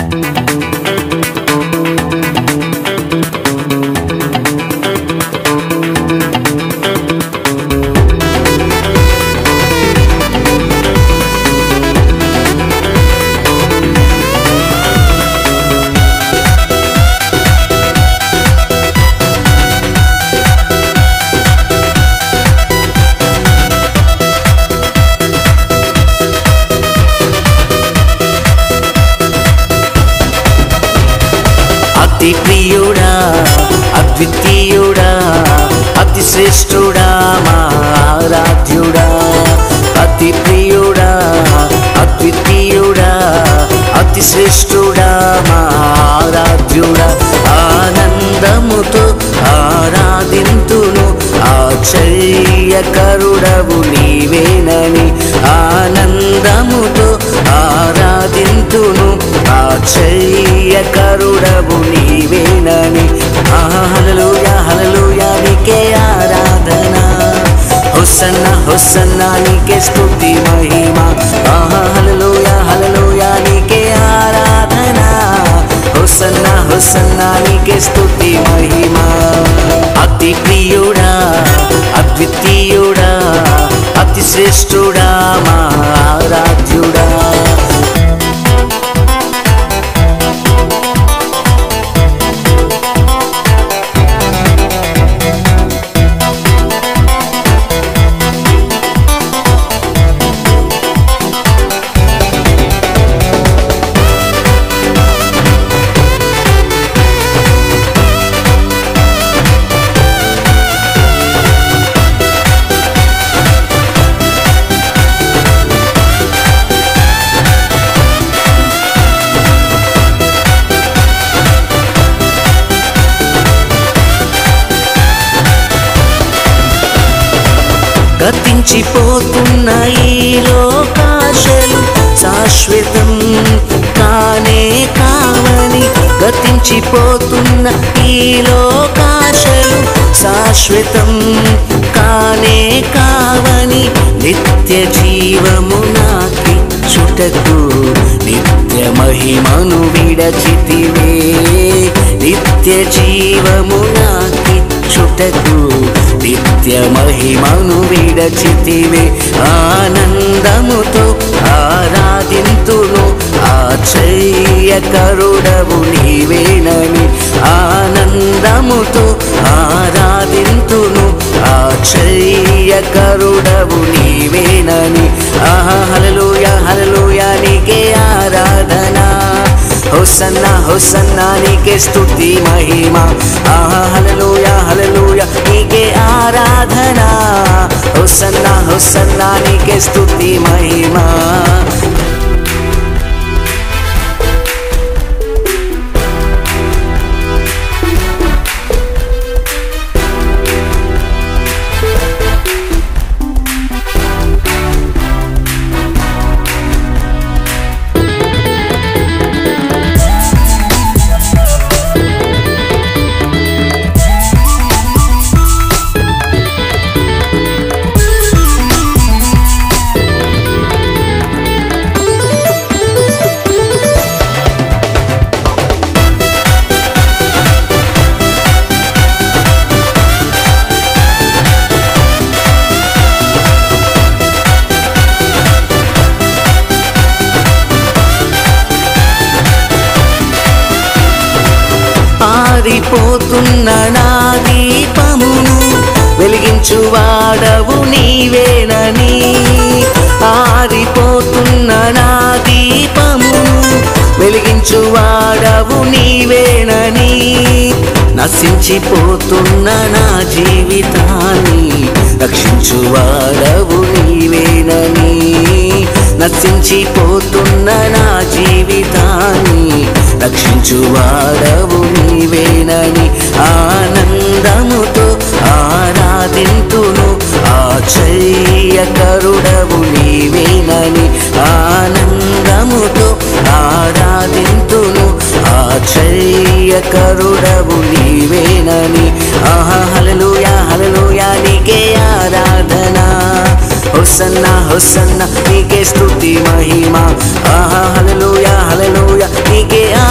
అతి ప్రియుడా అద్వితీయుడా అతి శ్రేష్ఠుడా మా ఆరాధ్యుడా అతి ప్రియుడా అద్వితీయుడా అతి శ్రేష్ఠుడా మా ఆరాధ్యుడా ఆనందముతో ఆరాధింతును ఆశ్చర్యకరుడవు నీవేనని ఆనందముతో ఆరాధింతును ఆశ్చర్యకరుడవు నీవేనని హలలుయా హలలుయా నీకే ఆరాధన హొసన్న హొసన్న నీకే స్తుతి మహిమ హలలుయా హలలుయా నీకే ఆరాధన హొసన్న హొసన్న నీకే స్తుతి మహిమ అతి ప్రియుడా అద్వితీయుడా అతి శ్రేష్ఠుడా మా ఆరాధ్యుడా గతించిపోతున్న ఈ లోకాశలు శాశ్వతం కానే కావని గతించిపోతున్న ఈ లోకాశలు శాశ్వతం కానే కావని నిత్య జీవము నాకిచ్చుటకు నిత్య మహిమను విడచితివే నిత్య జీవము నాకిచ్చుటకు నిత్య మహిమను విడచితివే ఆనందముతో ఆరాధింతును ఆశ్చర్యకరుడవు నీవేనని ఆనందముతో ఆరాధింతును ఆశ్చర్యకరుడవు నీవేనని హలలుయ హలలుయ నీకే ఆరాధన హొసన్న హొసన్న నీకే స్తుతి మహిమ హలలుయ హలలుయ నీకే ఆరాధన హొసన్న హొసన్న నీకే స్తుతి మహిమ ఆరిపోతున్న నా దీపమును వెలిగించువాడవు నీవేనని ఆరిపోతున్న నా దీపమును వెలిగించువాడవు నీవేనని నశించిపోతున్న నా జీవితాన్ని రక్షించువాడవు నీవేనని నశించిపోతున్న నా జీవితాన్ని రక్షించువాడవు నీవేనని ఆనందముతో ఆరాధింతును ఆశ్చర్యకరుడవు నీవేనని ఆనందముతో ఆరాధింతును ఆశ్చర్యకరుడవు నీవేనని ఆహా హల్లెలూయా హల్లెలూయా నీకే ఆరాధన హొసన్న హొసన్న నీకే స్తుతి మహిమ ఆహా హల్లెలూయా హల్లెలూయా నీకే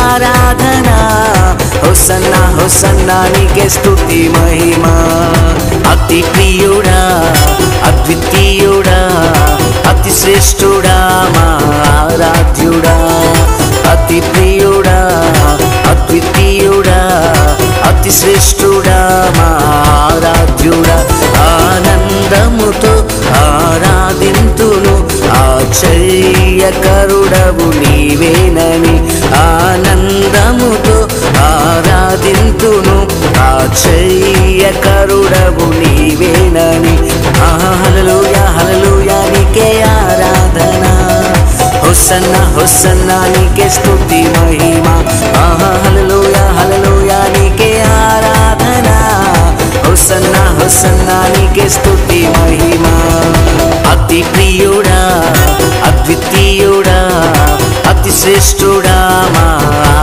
హొసన్నా నీకే స్తుతి మహిమా అతి ప్రియుడా అద్వితీయుడా అతి శ్రేష్ఠుడా మా ఆరాధ్యుడా అతి ప్రియుడా అద్వితీయుడా అతి శ్రేష్ఠుడా మా ఆరాధ్యుడా ఆనందముతో ఆరాధింతును ఆశ్చర్యకరుడవు నీవేనని ఆనందముతో ఆరాధింతును ఆశ్చర్యకరుడవు నీవేనని హలలుయా హలలుయా నీకే ఆరాధన హొసన్న హొసన్న నీకే స్తుతి మహిమ హలలుయా హలలుయా నీకే ఆరాధన హొసన్న హొసన్న నీకే స్తుతి మహిమ అతి ప్రియుడా అద్వితీయుడా అతి శ్రేష్ఠుడా మా